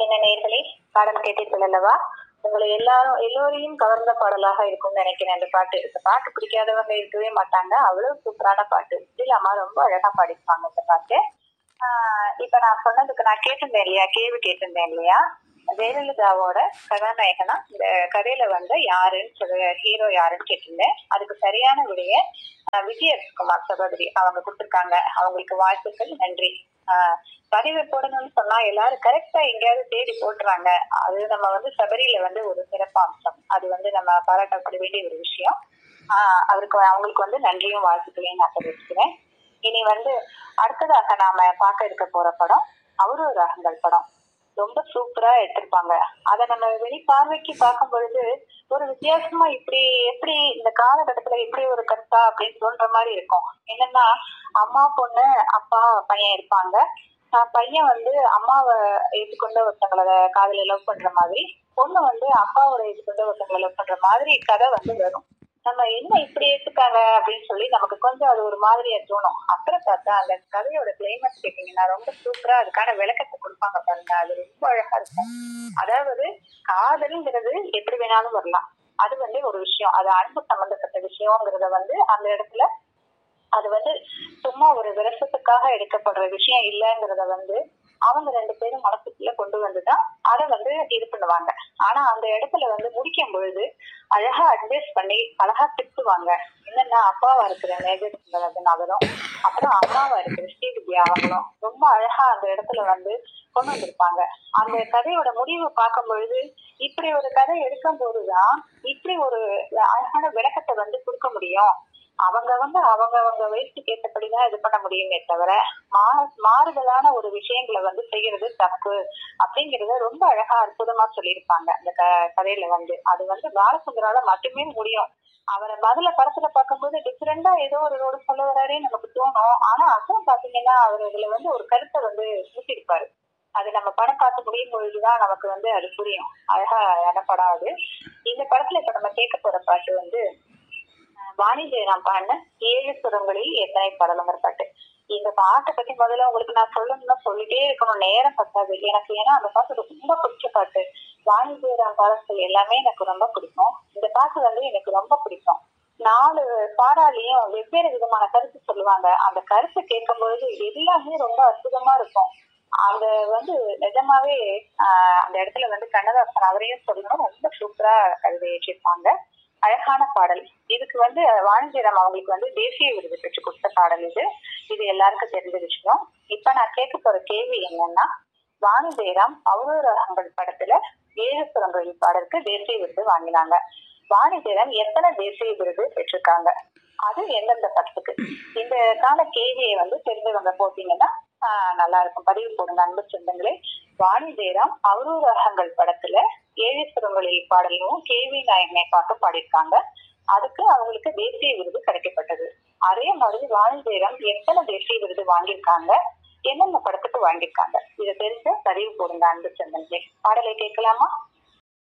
என்ன நேர்களே பாடல் கேட்டீர்கள் அல்லவா உங்களை எல்லாரும் எல்லோரையும் கவர்ந்த பாடலாக இருக்கும்னு நினைக்கிறேன் அந்த பாட்டு இந்த பாட்டு பிடிக்காதவங்க இருக்கவே மாட்டாங்க அவ்வளவு சூப்பரான பாட்டு இதுல அம்மா ரொம்ப அழகா பாடிப்பாங்க இந்த பாட்டு ஆஹ் இப்ப நான் சொன்னதுக்கு நான் கேட்டிருந்தேன் இல்லையா கேள்வி கேட்டிருந்தேன் இல்லையா ஜெயலலிதாவோட கதாநாயகனா இந்த கதையில வந்து யாருன்னு சொல்ல ஹீரோ யாருன்னு கேட்டிருந்தேன் அதுக்கு சரியான விடைய ஆஹ் விஜயகுமார் சகோதரி அவங்க கொடுத்திருக்காங்க அவங்களுக்கு வாழ்த்துக்கள் நன்றி ஆஹ் பதிவு போடணும்னு சொன்னா எல்லாரும் கரெக்டா எங்கேயாவது தேடி போட்டுறாங்க அது நம்ம வந்து சபரியில வந்து ஒரு சிறப்பு அம்சம் அது வந்து நம்ம பாராட்டப்பட வேண்டிய ஒரு விஷயம் ஆஹ் அவருக்கு அவங்களுக்கு வந்து நன்றியும் வாழ்த்துக்களையும் நான் தெரிவிச்சுக்கிறேன் இனி வந்து அடுத்ததாக நாம பார்க்க இருக்க போற படம் அவரு ராகங்கள் படம் ரொம்ப சூப்பரா எடுத்திருப்பாங்க அதை நம்ம வெளி பார்வைக்கு பார்க்கும் பொழுது ஒரு வித்தியாசமா இப்படி எப்படி இந்த காலகட்டத்துல இப்படி ஒரு கருத்தா அப்படின்னு தோன்ற மாதிரி இருக்கும் என்னன்னா அம்மா பொண்ணு அப்பா பையன் இருப்பாங்க ஆஹ் பையன் வந்து அம்மாவை ஏற்றுக்கொண்ட ஒருத்தங்களை காதல லவ் பண்ற மாதிரி பொண்ணு வந்து அப்பாவோட ஏற்றுக்கொண்ட ஒருத்தங்களை லவ் பண்ற மாதிரி கதை வந்து வரும் நம்ம என்ன இப்படி எடுத்துக்காங்க அப்படின்னு சொல்லி நமக்கு கொஞ்சம் அது ஒரு மாதிரியா தோணும் அப்புறம் பார்த்தா அந்த கதையோட கிளைமேக்ஸ் கேட்டீங்கன்னா ரொம்ப சூப்பரா அதுக்கான விளக்கத்தை கொடுப்பாங்க பாருங்க அது ரொம்ப அழகா இருக்கும் அதாவது காதல்ங்கிறது எப்படி வேணாலும் வரலாம் அது வந்து ஒரு விஷயம் அது அன்பு சம்பந்தப்பட்ட விஷயம்ங்கிறத வந்து அந்த இடத்துல அது வந்து சும்மா ஒரு விரசத்துக்காக எடுக்கப்படுற விஷயம் இல்லைங்கிறத வந்து அவங்க ரெண்டு பேரும் மனசுக்குள்ள கொண்டு வந்துதான் அதை வந்து இது பண்ணுவாங்க ஆனா அந்த இடத்துல வந்து முடிக்கும் பொழுது அழகா அட்வைஸ் பண்ணி அழகா திட்டுவாங்க என்னன்னா அப்பாவா இருக்கிற மேஜர் சுந்தரராஜன் அவரும் அப்புறம் அம்மாவா இருக்கிற ஸ்ரீவித்யா அவங்களும் ரொம்ப அழகா அந்த இடத்துல வந்து கொண்டு வந்திருப்பாங்க அந்த கதையோட முடிவு பார்க்கும் பொழுது இப்படி ஒரு கதை எடுக்கும் போதுதான் இப்படி ஒரு அழகான விளக்கத்தை வந்து கொடுக்க முடியும் அவங்க வந்து அவங்க அவங்க வயசுக்கு ஏற்றபடிதான் இது பண்ண முடியுமே தவிர மா மாறுதலான ஒரு விஷயங்களை வந்து செய்யறது தப்பு அப்படிங்கறத ரொம்ப அழகா அற்புதமா சொல்லியிருப்பாங்க அந்த க கதையில வந்து அது வந்து பாலசுந்தரால மட்டுமே முடியும் அவரை முதல்ல படத்துல பார்க்கும்போது டிஃப்ரெண்டா ஏதோ ஒரு ரோடு சொல்ல வராரே நமக்கு தோணும் ஆனா அப்புறம் பாத்தீங்கன்னா அவர் இதுல வந்து ஒரு கருத்தை வந்து ஊட்டியிருப்பாரு அது நம்ம படம் பார்த்து முடியும் பொழுதுதான் நமக்கு வந்து அது புரியும் அழகா படம் அது இந்த படத்துல இப்ப நம்ம கேட்க போற பாட்டு வந்து வாணி ஜெயராம் பாடின ஏழு சுரங்களில் எத்தனை பாடலுங்கிற பாட்டு இந்த பாட்டை பத்தி முதல்ல உங்களுக்கு நான் சொல்லணும்னா சொல்லிட்டே இருக்கணும் நேரம் பத்தாது எனக்கு ஏன்னா அந்த பாட்டு ரொம்ப பிடிச்ச பாட்டு வாணி ஜெயராம் பாடல்கள் எல்லாமே எனக்கு ரொம்ப பிடிக்கும் இந்த பாட்டு வந்து எனக்கு ரொம்ப பிடிக்கும் நாலு பாடாலையும் வெவ்வேறு விதமான கருத்து சொல்லுவாங்க அந்த கருத்தை கேட்கும் பொழுது எல்லாமே ரொம்ப அற்புதமா இருக்கும் அந்த வந்து நிஜமாவே ஆஹ் அந்த இடத்துல வந்து கண்ணதாசன் அவரையும் சொல்லணும் ரொம்ப சூப்பரா கவிதை ஏற்றிருப்பாங்க அழகான பாடல் இதுக்கு வந்து வாணிஜிரம் அவங்களுக்கு வந்து தேசிய விருது பெற்று கொடுத்த பாடல் இது இது எல்லாருக்கும் தெரிஞ்ச விஷயம் இப்ப நான் கேட்க போற கேள்வி என்னன்னா வாணி ஜெயராம் அவுரகங்கள் படத்துல ஏழு சுரங்களின் பாடலுக்கு தேசிய விருது வாங்கினாங்க வாணி ஜெயராம் எத்தனை தேசிய விருது பெற்றிருக்காங்க அது எந்தெந்த படத்துக்கு இந்த கால கேள்வியை வந்து தெரிஞ்சவங்க போட்டீங்கன்னா நல்லா இருக்கும் பதிவு போடுங்க அன்பு சொந்தங்களே வாணி ஜெயராம் அவுரூரகங்கள் படத்துல ஏழு சுரங்களில் பாடலும் கேவி நாயகனை பார்த்து பாடியிருக்காங்க அதுக்கு அவங்களுக்கு தேசிய விருது கிடைக்கப்பட்டது அதே மாதிரி வாணி ஜெயராம் எத்தனை தேசிய விருது வாங்கியிருக்காங்க என்னென்ன படத்துக்கு வாங்கியிருக்காங்க இதை தெரிஞ்ச பதிவு போடுங்க அன்பு சொந்தங்களே பாடலை கேட்கலாமா